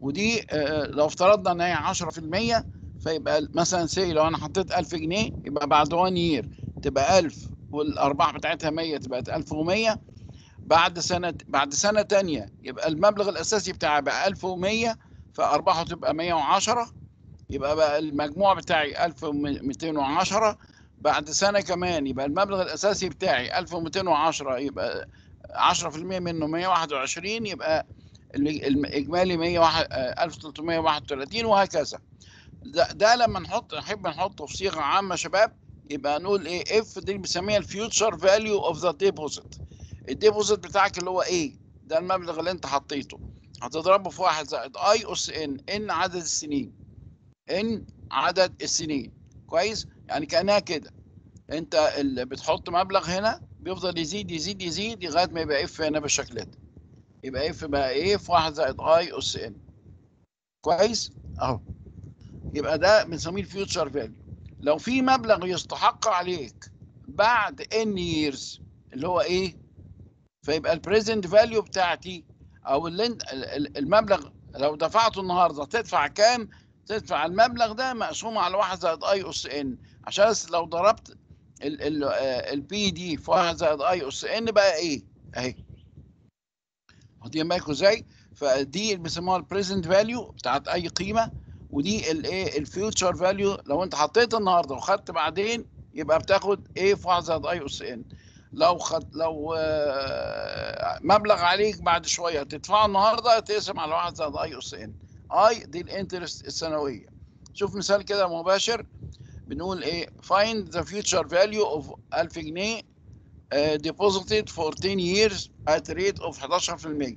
ودي آه، لو افترضنا ان هي 10% فيبقى مثلا سي لو انا حطيت 1000 جنيه يبقى بعد 1 يير تبقى 1000 والارباح بتاعتها 100 تبقى 1100 بعد سنه بعد سنه ثانيه يبقى المبلغ الاساسي بتاعي بقى 1100 فارباحه تبقى 110 يبقى بقى المجموع بتاعي 1210 بعد سنه كمان يبقى المبلغ الاساسي بتاعي 1210 يبقى 10% منه 121 يبقى الاجمالي 1331 وهكذا ده, ده لما نحط نحب نحطه في صيغه عامه شباب يبقى نقول ايه اف دي بنسميها الفيوتشر فاليو اوف ذا ديبوزيت الديبوزيت بتاعك اللي هو ايه ده المبلغ اللي انت حطيته هتضربه في واحد زائد اي اس ان ان عدد السنين ان عدد السنين كويس يعني كانها كده انت اللي بتحط مبلغ هنا بيفضل يزيد يزيد يزيد لغايه ما يبقى اف هنا بالشكل ده يبقى اف بقى ايه في واحد زائد اي اس ان كويس اهو يبقى ده بنسميه الفيوتشر فاليو لو في مبلغ يستحق عليك بعد ان ييرز اللي هو ايه فيبقى البريزنت فاليو بتاعتي او اللي انت المبلغ لو دفعته النهارده تدفع كام تدفع المبلغ ده مقسوم على 1 زائد اي اس ان عشان لو ضربت البي دي في 1 زائد اي اس ان بقى ايه اهي واخدين بالكم ازاي فدي اللي بيسموها البريزنت فاليو بتاعت اي قيمه ودي الايه الفيوتشر فاليو لو انت حطيت النهارده وخدت بعدين يبقى بتاخد ايه في 1 زائد اي اس ان لو خد لو آه، مبلغ عليك بعد شويه تدفعه النهارده تقسم على 1 زائد اي اس ان اي دي الانترست السنويه شوف مثال كده مباشر بنقول ايه find the future value of 1000 جنيه uh, deposited for 10 years at rate of 11%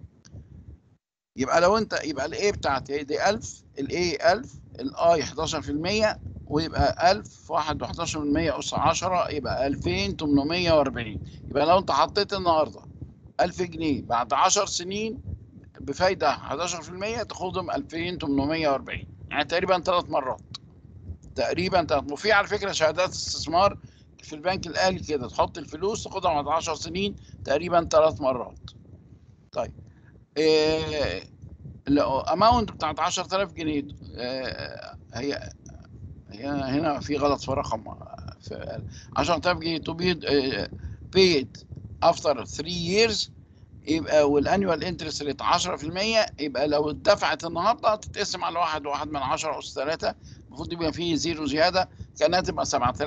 يبقى لو انت يبقى الاي بتاعتي دي 1000 الاي 1000 الاي 11% ويبقى 1000 1 11% اس 10 يبقى 2840 يبقى لو انت حطيت النهارده 1000 جنيه بعد 10 سنين بفايده 11% تاخدهم 2840 يعني تقريبا ثلاث مرات تقريبا ثلاث وفي على فكره شهادات استثمار في البنك الاهلي كده تحط الفلوس تاخدها بعد 10 سنين تقريبا ثلاث مرات طيب إيه الاماونت بتاعت 10000 جنيه إيه هي هي هنا في غلط في رقم في 10000 جنيه تو بي بيد افتر 3 years يبقى والانيوال انترست ريت 10% يبقى لو اتدفعت النهارده تتقسم على واحد واحد من 10 اس 3 المفروض يبقى فيه زيرو زياده كانها تبقى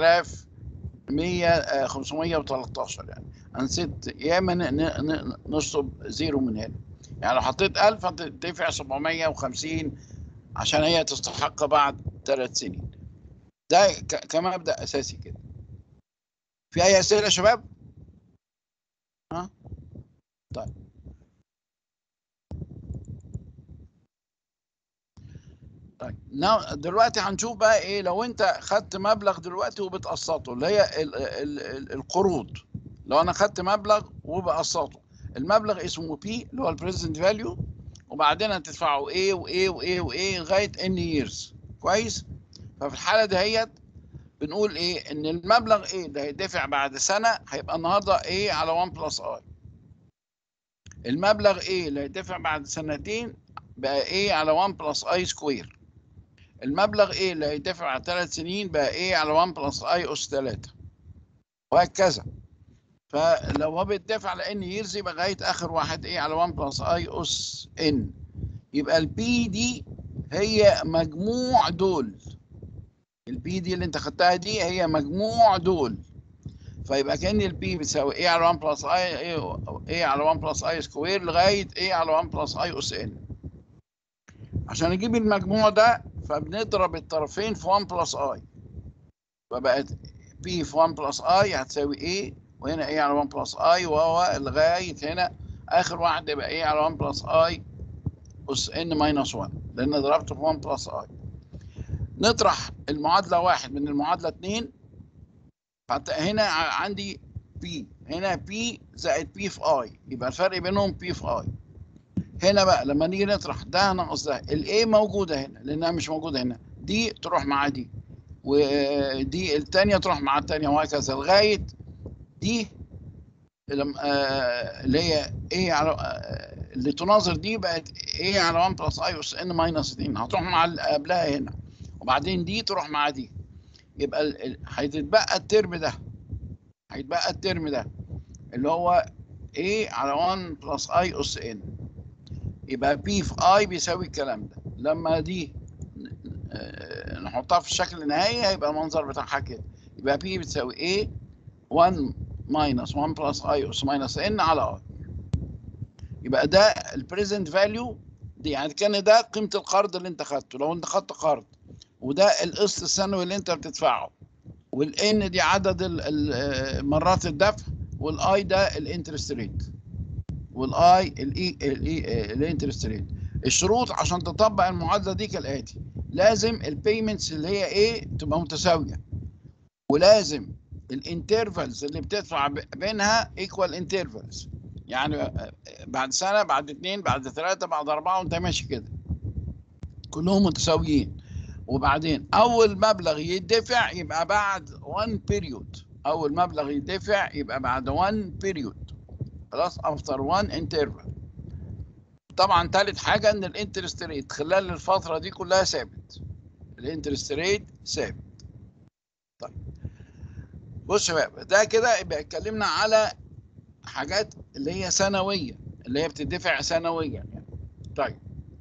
7100 513 يعني انا نسيت يا اما نشطب زيرو من هنا يعني لو حطيت 1000 هتدفع 750 عشان هي تستحق بعد ثلاث سنين ده كمبدا اساسي كده في اي اسئله يا شباب ها طيب طيب ناو دلوقتي هنشوف بقى ايه لو انت خدت مبلغ دلوقتي وبتقسطه اللي هي ال ال ال القروض لو انا خدت مبلغ وبقسطه المبلغ اسمه بي اللي هو البريزنت فاليو وبعدين هتدفعه ايه وايه وايه وايه لغايه ان ييرز كويس ففي الحاله دهيت بنقول ايه ان المبلغ ايه اللي هيدفع بعد سنه هيبقى النهارده ايه على 1 بلس اي المبلغ ايه اللي هيدفع بعد سنتين بقى ايه على 1 بلس اي سكوير المبلغ ايه اللي هيدفع بعد ثلاث سنين بقى ايه على 1 بلس اي اس 3 وهكذا فلو هو بيدفع على ان ييرز يبقى لغايه اخر واحد ايه على 1 بلس اي اس ان يبقى البي دي هي مجموع دول البي دي اللي انت خدتها دي هي مجموع دول فيبقى كان البي بتساوي ايه على 1 بلس اي ايه على 1 بلس اي سكوير لغايه ايه على 1 بلس اي اس ان عشان نجيب المجموع ده فبنضرب الطرفين في 1 بلس اي فبقت بي في 1 بلس اي هتساوي ايه وهنا ايه على 1 بلس اي وهو لغايه هنا اخر واحد يبقى ايه على 1 بلس اي اس ان ماينس 1 لان ضربته في 1 بلس اي نطرح المعادله واحد من المعادله 2 حتى هنا عندي بي هنا بي زائد بي في اي يبقى الفرق بينهم بي في اي هنا بقى لما نيجي نطرح ده ناقص ده الاي موجوده هنا لانها مش موجوده هنا دي تروح مع دي ودي الثانيه تروح مع الثانيه وهكذا لغايه دي اللي هي ايه على اللي تناظر دي بقت ايه على 1 بلس اي اس ان ماينس 2 هتروح مع اللي قبلها هنا وبعدين دي تروح مع دي يبقى ال- ال- هيتبقى الترم ده هيتبقى الترم ده اللي هو a على 1 بلس اي اس ان يبقى p في i بيساوي الكلام ده لما دي آه، نحطها في الشكل النهائي هيبقى المنظر بتاعها كده يبقى p بتساوي a 1 minus 1 plus i اس minus n على i يبقى ده البريزنت فاليو دي يعني كان ده قيمة القرض اللي انت خدته لو انت خدت قرض وده القسط السنوي اللي انت بتدفعه والان دي عدد ال- ال- مرات الدفع والاي ده الانترست ريت والاي الاي الاي الانترست ريت الشروط عشان تطبق المعادله دي كالاتي لازم البيمنتس اللي هي ايه تبقى متساويه ولازم الانترفلز اللي بتدفع ب- بينها ايكوال انترفلز يعني آه، بعد سنه بعد اثنين بعد ثلاثه بعد اربعه وانت ماشي كده كلهم متساويين وبعدين اول مبلغ يدفع يبقى بعد 1 بيريود اول مبلغ يدفع يبقى بعد 1 بيريود خلاص افتر 1 انترفال طبعا ثالث حاجه ان الانترست ريت خلال الفتره دي كلها ثابت الانترست ريت ثابت طيب بص يا شباب ده كده يبقى اتكلمنا على حاجات اللي هي سنويه اللي هي بتدفع سنويا يعني طيب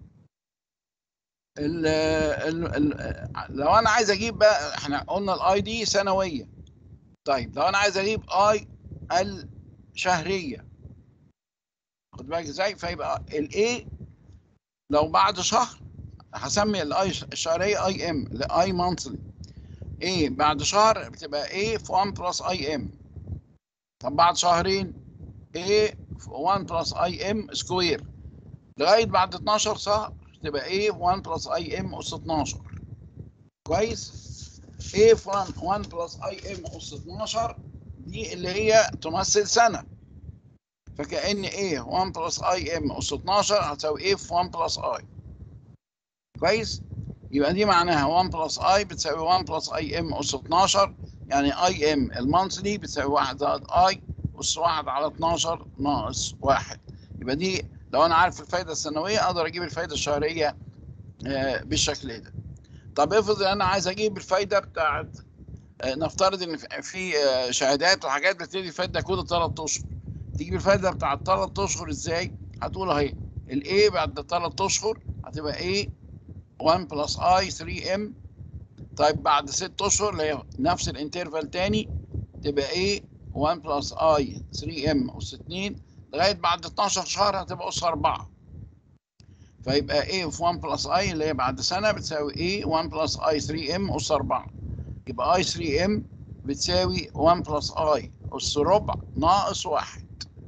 ال ال ال لو انا عايز اجيب بقى احنا قلنا الاي دي سنويه طيب لو انا عايز اجيب اي الشهريه خد بالك ازاي فيبقى الاي لو بعد شهر هسمي الاي الشهريه اي ام الاي مانثلي ايه بعد شهر بتبقى ايه في 1 بلس اي ام طب بعد شهرين ايه في 1 بلس اي ام سكوير لغايه بعد 12 شهر تبقى ايه 1 بلس اي ام اس 12 كويس ايه في 1 بلس اي ام اس 12 دي اللي هي تمثل سنه فكأن ايه 1 بلس اي ام اس 12 هتساوي ايه في 1 بلس اي كويس يبقى دي معناها 1 بلس اي بتساوي 1 بلس اي ام اس 12 يعني اي ام المانثلي بتساوي 1 زائد اي اس 1 على 12 ناقص 1 يبقى دي لو انا عارف الفايده السنويه اقدر اجيب الفايده الشهريه آه، بالشكل ده طب افرض ان انا عايز اجيب الفايده بتاعت آه، نفترض ان في- في آه، شهادات وحاجات بتدي الفايده كل 3 اشهر تجيب الفايده بتاعت 3 اشهر ازاي هتقول اهي الاي بعد 3 اشهر هتبقى ايه 1 بلس اي 3 ام طيب بعد 6 اشهر اللي هي نفس الانترفال تاني تبقى ايه 1 بلس اي 3 ام اس 2 لغايه بعد 12 شهر هتبقى اس 4 فيبقى ايه في 1 بلس اي اللي هي بعد سنه بتساوي ايه 1 بلس اي 3 ام اس 4 يبقى اي 3 ام بتساوي 1 بلس اي اس ربع ناقص 1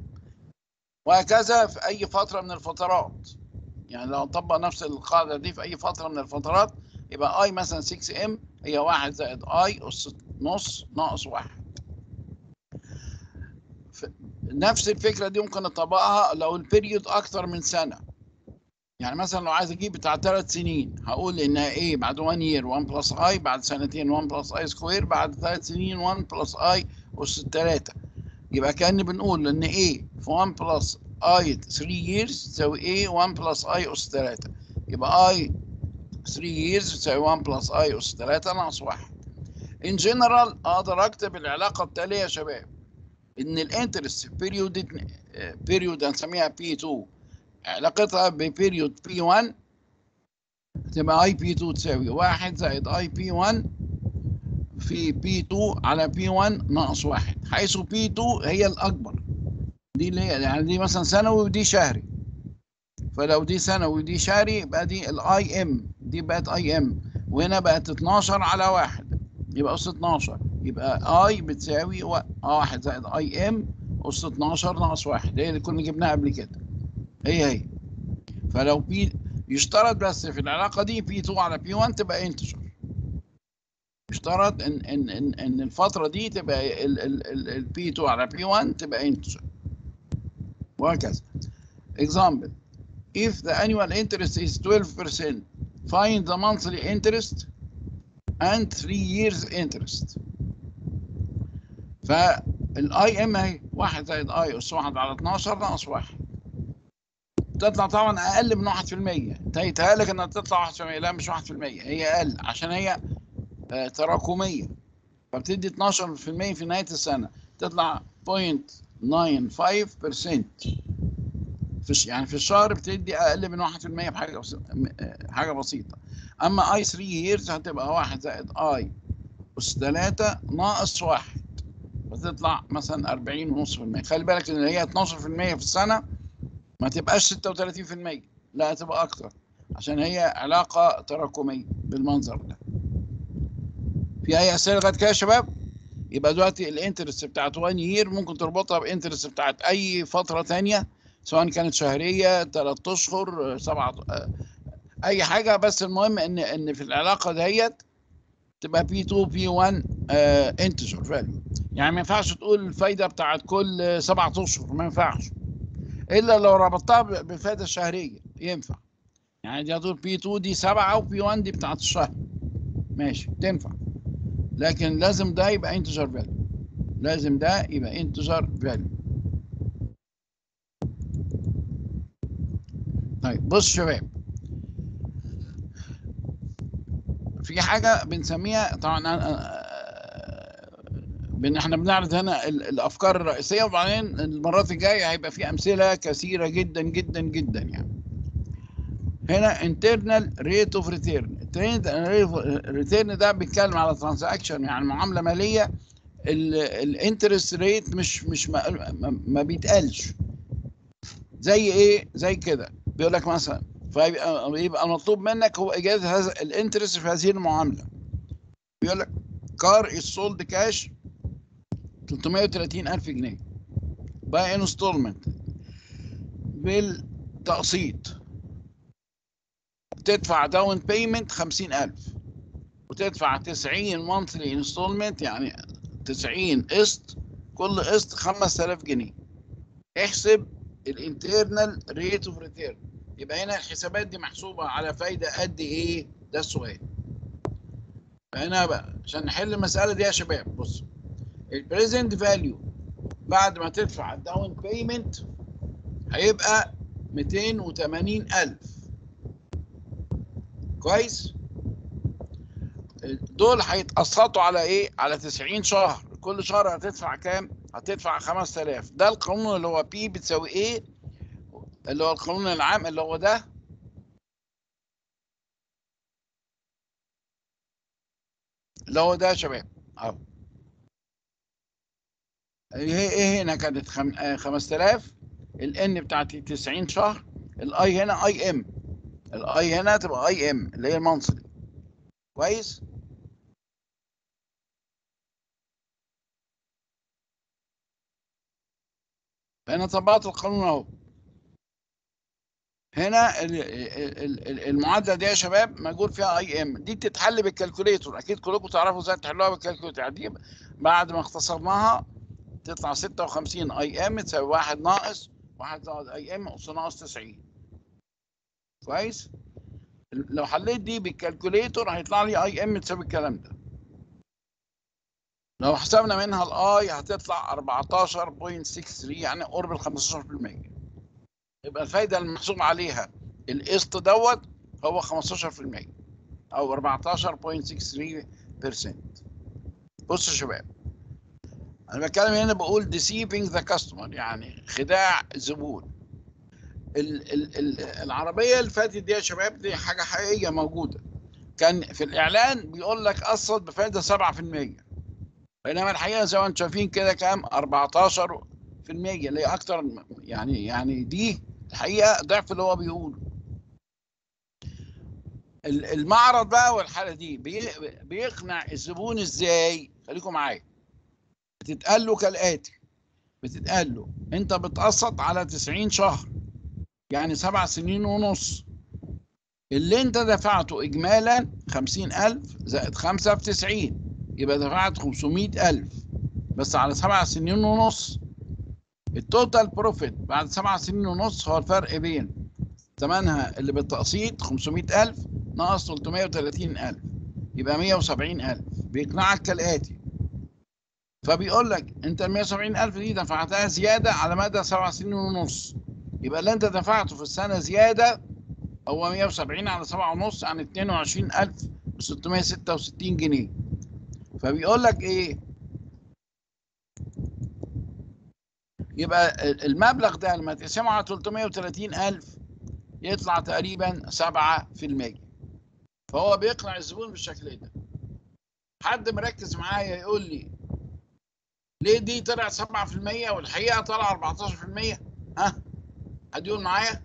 وهكذا في اي فتره من الفترات يعني لو نطبق نفس القاعده دي في اي فتره من الفترات يبقى اي مثلا 6 ام هي 1 زائد اي اس نص ناقص 1 ف- نفس الفكره دي ممكن نطبقها لو البيريود اكتر من سنه يعني مثلا لو عايز اجيب بتاع ثلاث سنين هقول انها ايه بعد 1 يير 1 بلس اي بعد سنتين 1 بلس اي سكوير بعد ثلاث سنين 1 بلس اي اس 3 يبقى كأن بنقول ان ايه في 1 بلس اي 3 years تساوي ايه 1 بلس اي اس 3 يبقى اي 3 years تساوي 1 بلس اي اس 3 ناقص 1 ان جنرال اقدر اكتب العلاقه التاليه يا شباب ان الانترست بيريود بيريود هنسميها بي 2 علاقتها ببيريود بي 1 تبقى اي بي 2 تساوي 1 زائد اي بي 1 في بي 2 على بي 1 ناقص 1 حيث بي 2 هي الاكبر دي اللي هي يعني دي مثلا سنوي ودي شهري فلو دي سنوي ودي شهري يبقى دي الاي ام دي بقت اي ام وهنا بقت 12 على 1 يبقى اس 12 يبقى اي بتساوي 1 زائد اي ام اس 12 ناقص 1 هي اللي كنا جبناها قبل كده هي هي فلو بي يشترط بس في العلاقه دي بي 2 على بي 1 تبقى انتشر يشترط ان ان ان, إن الفتره دي تبقى البي 2 على بي 1 تبقى انتشر وهكذا example if the annual interest is 12% find the monthly interest and 3 years interest فالاي ام اهي 1 زائد اي اس 1 على 12 ناقص 1 تطلع طبعا اقل من 1% انت يتهيألك انها تطلع 1% لا مش 1% هي اقل عشان هي آه، تراكميه فبتدي 12% في نهايه السنه تطلع 0.95% في الش- يعني في الشهر بتدي اقل من 1% بحاجه بس- م- آه، حاجه بسيطه اما اي 3 ييرز هتبقى 1 زائد اي اس 3 ناقص 1 فتطلع مثلا 40.5% خلي بالك ان هي 12% في السنه ما تبقاش 36% لا هتبقى اكتر عشان هي علاقه تراكميه بالمنظر ده في اي اسئله لغايه كده يا شباب يبقى دلوقتي الانترست بتاعت 1 يير ممكن تربطها بانترست بتاعت اي فتره تانية سواء كانت شهريه 3 اشهر 7 اي حاجه بس المهم ان ان في العلاقه ديت تبقى بي 2 بي 1 انتجر فاليو يعني ما ينفعش تقول الفايده بتاعت كل سبعة اشهر ما ينفعش الا لو ربطتها ب- بالفائده الشهريه ينفع يعني دي هتقول بي 2 دي 7 وبي 1 دي بتاعت الشهر ماشي تنفع لكن لازم ده يبقى انتجر فاليو لازم ده يبقى انتجر فاليو طيب بص شباب في حاجه بنسميها طبعا أنا- بن احنا بنعرض هنا ال- الافكار الرئيسيه وبعدين المرات الجايه هيبقى في امثله كثيره جدا جدا جدا يعني هنا internal rate of return الريتيرن ده بيتكلم على ترانزاكشن يعني معامله ماليه الانترست ريت مش مش ما, ما- ما بيتقالش زي ايه زي كده بيقول لك مثلا فيبقى يبقى مطلوب منك هو ايجاد هذا الانترست في هذه المعامله بيقول لك كار از سولد كاش 330 الف جنيه باي انستولمنت بالتقسيط تدفع داون بيمنت 50000 وتدفع 90 مونثلي انستولمنت يعني 90 قسط كل قسط 5000 جنيه احسب الانترنال ريت اوف ريتيرن يبقى هنا الحسابات دي محسوبه على فايده قد ايه ده السؤال فهنا بقى عشان نحل المساله دي يا شباب بص البريزنت فاليو بعد ما تدفع الداون بيمنت هيبقى 280000 كويس دول هيتقسطوا على ايه على 90 شهر كل شهر هتدفع كام هتدفع 5000 ده القانون اللي هو بي بتساوي ايه اللي هو القانون العام اللي هو ده اللي هو ده يا شباب اهو ايه ايه هنا كانت خم... آه 5000 الان بتاعتي 90 شهر الاي هنا اي ام الاي هنا تبقى اي ام اللي هي المنصلي كويس فهنا طبقت القانون اهو هنا ال- ال- ال- المعادله دي يا شباب موجود فيها اي ام دي بتتحل بالكالكوليتور اكيد كلكم تعرفوا ازاي تحلوها بالكالكوليتور يعني دي بعد ما اختصرناها تطلع 56 اي ام تساوي 1 ناقص 1 زائد اي ام اس ناقص 90 كويس لو حليت دي بالكالكوليتور هيطلع لي اي ام تساوي الكلام ده لو حسبنا منها الاي هتطلع 14.63 يعني قرب ال 15% يبقى الفايده المحسوب عليها القسط دوت هو 15% او 14.63% بصوا يا شباب انا بتكلم هنا بقول deceiving the customer يعني خداع الزبون ال ال ال العربيه اللي فاتت دي يا شباب دي حاجه حقيقيه موجوده كان في الاعلان بيقول لك قسط بفائده 7% بينما الحقيقه زي ما انتم شايفين كده كام 14% اللي هي اكتر يعني يعني دي الحقيقه ضعف اللي هو بيقوله ال- المعرض بقى والحاله دي بي- بيقنع الزبون ازاي خليكم معايا بتتقال له كالاتي بتتقال له انت بتقسط على 90 شهر يعني سبع سنين ونص اللي انت دفعته اجمالا 50000 زائد 5 في 90 يبقى دفعت 500000 بس على سبع سنين ونص التوتال بروفيت بعد سبع سنين ونص هو الفرق بين ثمنها اللي بالتقسيط 500000 ناقص 330000 يبقى 170000 بيقنعك كالآتي فبيقول لك انت ال 170000 دي دفعتها زيادة على مدى سبع سنين ونص يبقى اللي انت دفعته في السنه زياده هو 170 على 7 ونص يعني 22666 جنيه فبيقول لك ايه يبقى المبلغ ده لما تقسمه على 330000 يطلع تقريبا 7% فهو بيقنع الزبون بالشكل ده حد مركز معايا يقول لي ليه دي طلعت 7% والحقيقه طلع 14% ها حد يقول معايا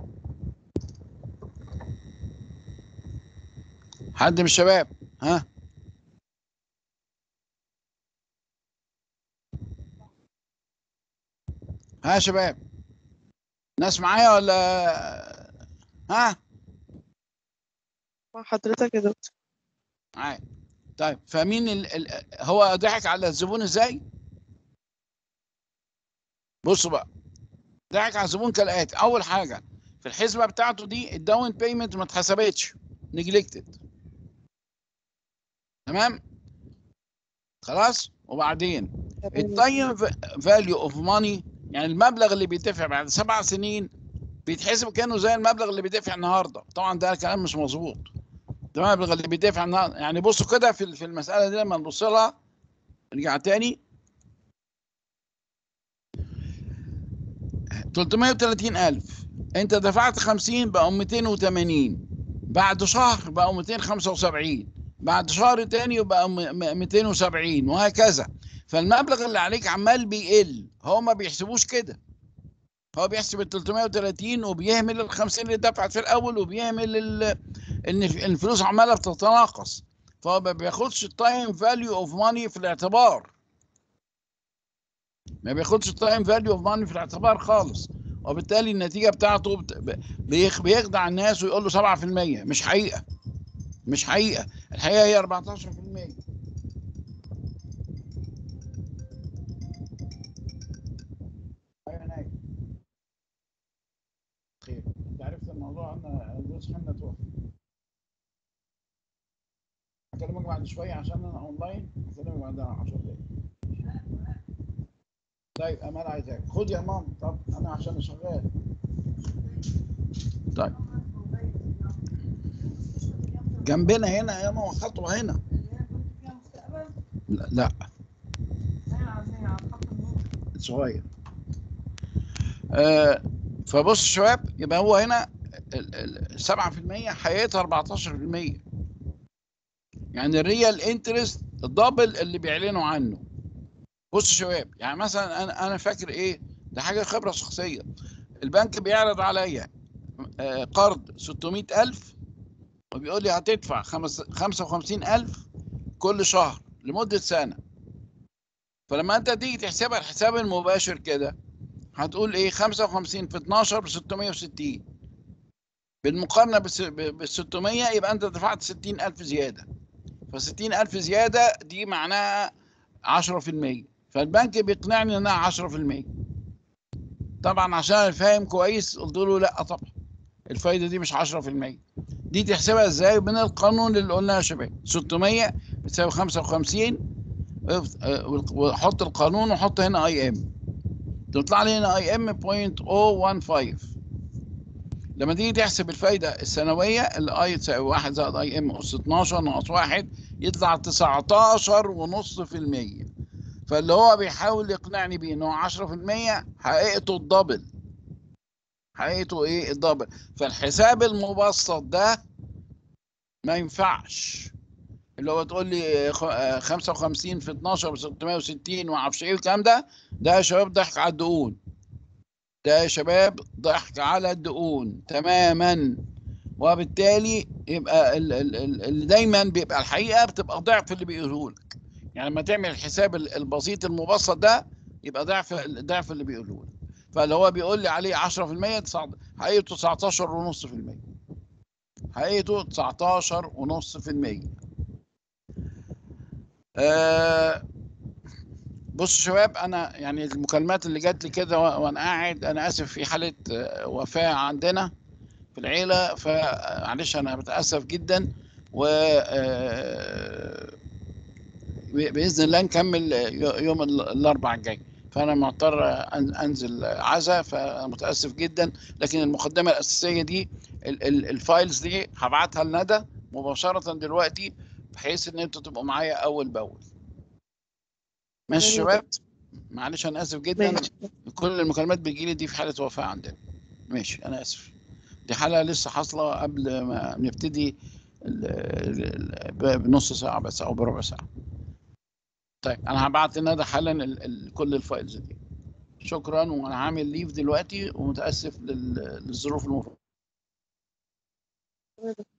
حد من الشباب ها ها يا شباب ناس معايا ولا ها مع حضرتك يا دكتور معايا طيب فمين ال... ال... هو ضحك على الزبون ازاي بصوا بقى ضحك على الزبون كالاتي اول حاجه في الحسبه بتاعته دي الداون بيمنت ما اتحسبتش نجلكتد تمام خلاص وبعدين التايم فاليو اوف ماني يعني المبلغ اللي بيدفع بعد سبع سنين بيتحسب كانه زي المبلغ اللي بيدفع النهارده طبعا ده كلام مش مظبوط ده المبلغ اللي بيدفع النهارده يعني بصوا كده في في المساله دي لما نبص لها نرجع تاني 330000 انت دفعت 50 بقوا 280 بعد شهر بقوا 275 بعد شهر تاني بقى 270 وهكذا فالمبلغ اللي عليك عمال بيقل هو ما بيحسبوش كده هو بيحسب ال 330 وبيهمل ال 50 اللي دفعت في الاول وبيهمل ان الفلوس عماله بتتناقص فهو ما بياخدش التايم فاليو اوف ماني في الاعتبار ما بياخدش التايم فاليو اوف ماني في الاعتبار خالص وبالتالي النتيجه بتاعته بيخدع الناس ويقول له 7% مش حقيقه مش حقيقه الحقيقه هي 14% خير انت عرفت الموضوع ان جوز حنا توفى هكلمك بعد شويه عشان انا اونلاين هكلمك بعد 10 دقايق طيب امال عايزاك خد يا مام طب انا عشان شغال طيب جنبنا هنا يا ماما خطوه هنا لا, لا. صغير آه فبص شباب يبقى هو هنا ال 7% حقيقتها 14% يعني الريال انترست الدبل اللي بيعلنوا عنه بص شباب يعني مثلا انا انا فاكر ايه ده حاجه خبره شخصيه البنك بيعرض عليا قرض 600000 وبيقول لي هتدفع 55000 كل شهر لمده سنه فلما انت تيجي تحسبها الحساب المباشر كده هتقول ايه 55 في 12 ب 660 بالمقارنه بال 600 يبقى انت دفعت 60000 زياده ف 60000 زياده دي معناها 10% فالبنك بيقنعني انها 10% طبعا عشان فاهم كويس قلت له لا طبعا الفايده دي مش 10% دي تحسبها ازاي من القانون اللي قلناه يا شباب 600 بتساوي 55 وحط القانون وحط هنا اي ام تطلع لي هنا اي ام 0.015 لما تيجي تحسب الفايده السنويه اللي اي تساوي 1 زائد اي ام اس 12 ناقص 1 يطلع 19.5% فاللي هو بيحاول يقنعني بيه ان هو 10% حقيقته الدبل حقيقته ايه الدبل فالحساب المبسط ده ما ينفعش اللي هو تقول لي 55 في 12 ب 660 وما اعرفش ايه الكلام ده ده يا شباب ضحك على الدقون ده يا شباب ضحك على الدقون تماما وبالتالي يبقى اللي دايما بيبقى الحقيقه بتبقى ضعف اللي بيقوله لك يعني لما تعمل الحساب البسيط المبسط ده يبقى ضعف ضعف اللي بيقوله لك فاللي هو بيقول لي عليه 10% حقيقته 19.5% حقيقته 19.5% آه بص شباب انا يعني المكالمات اللي جات لي كده وانا قاعد انا اسف في حاله وفاه عندنا في العيله فمعلش انا بتاسف جدا و باذن الله نكمل يوم الاربعاء الجاي فانا معتر أن- انزل عزا فمتاسف جدا لكن المقدمه الاساسيه دي ال- ال- الفايلز دي هبعتها لندى مباشره دلوقتي بحيث ان انتوا تبقوا معايا اول باول ماشي يا تمام يا شباب معلش انا اسف جدا ماشي كل المكالمات بتجيلي دي في حاله وفاه عندنا ماشي انا اسف دي حاله لسه حاصله قبل ما نبتدي ال- ال- ال- بنص ساعه بس او بربع ساعه طيب انا هبعت لندى حالا ال- ال- كل الفايلز دي شكرا وانا عامل ليف دلوقتي ومتاسف لل- للظروف المفروض تمام.